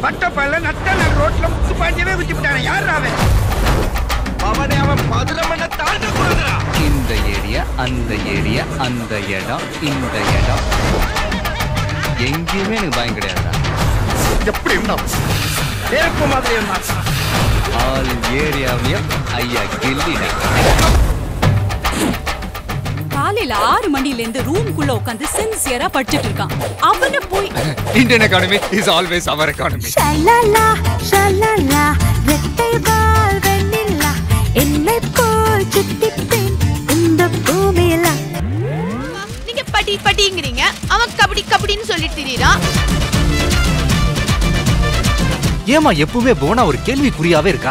பட்டப்பல்ல நட்ட நடு ரோட்ல முத்து பாண்டியவே குத்தி விட்டானே யார் அவன் அவனை அவன் மதுரமண்ண தாண்ட கூடாதுடா இந்த ஏரியா அந்த ஏரியா அந்த இடம் இந்த இடம் எங்கேயுமே எனக்கு பயம் கிடையாதுடா எப்படி இருந்தா நெருப்பு மாதிரி இருந்தான் ஆல் ஏரியாவையும் ஐயா கில்லிடா காலையில ஆறு மணில இருந்து ரூம்குள்ள உட்காந்து சின்சியரா படிச்சிட்டு இருக்கான் அவன போய் Indian economy is always our economy ஷலலா ஷலலா ரெட்டை வால் வெண்ணிலா என்னை போல் சுத்திப்பேன் இந்த பூமியில நீங்க படி படிங்கிறீங்க அவன் கபடி கபடின்னு சொல்லிட்டு திரியறான் ஏமா எப்பவுமே போனா ஒரு கேள்விக்குறியாவே இருக்கா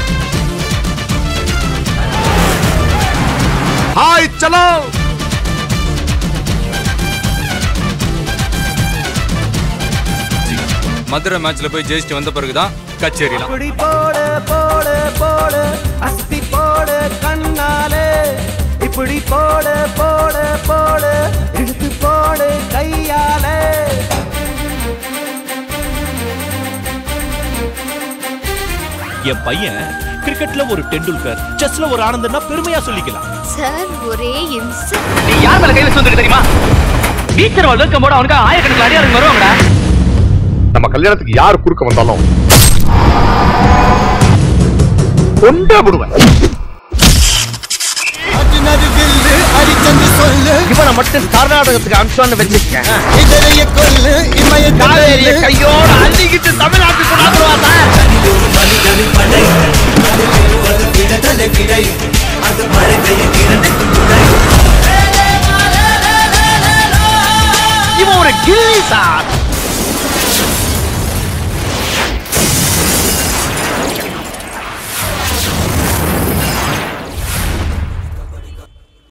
ஹாய் சலோ மதுரை மேட்ச்ல போய் ஜெயிச்சுட்டு வந்த பிறகுதான் கச்சேரிலாம் இப்படி போடு போடு போடு அஸ்தி போடு கண்ணாலே இப்படி போடு போடு போடு இழுத்து போடு கையாலே என் பையன் கிரிக்கெட்ல ஒரு டெண்டுல்கர் செஸ்ல ஒரு ஆனந்தம்னா பெருமையா சொல்லிக்கலாம் சார் ஒரே இன்ச நீ யார் மேல கை வச்சு வந்துருக்கு தெரியுமா டீச்சர் வெல்கம் போட அவனுக்கு ஆயிரக்கணக்கில் அடியாருங்க வருவாங்கடா நம்ம கல்யாணத்துக்கு யார் குறுக்க வந்தாலும் கொண்டே விடுவேன் இவனை மட்டும் கர்நாடகத்துக்கு அனுப்பிச்சோன்னு வச்சிருக்கேன் இதழைய கொல்லு இமய காவேரியை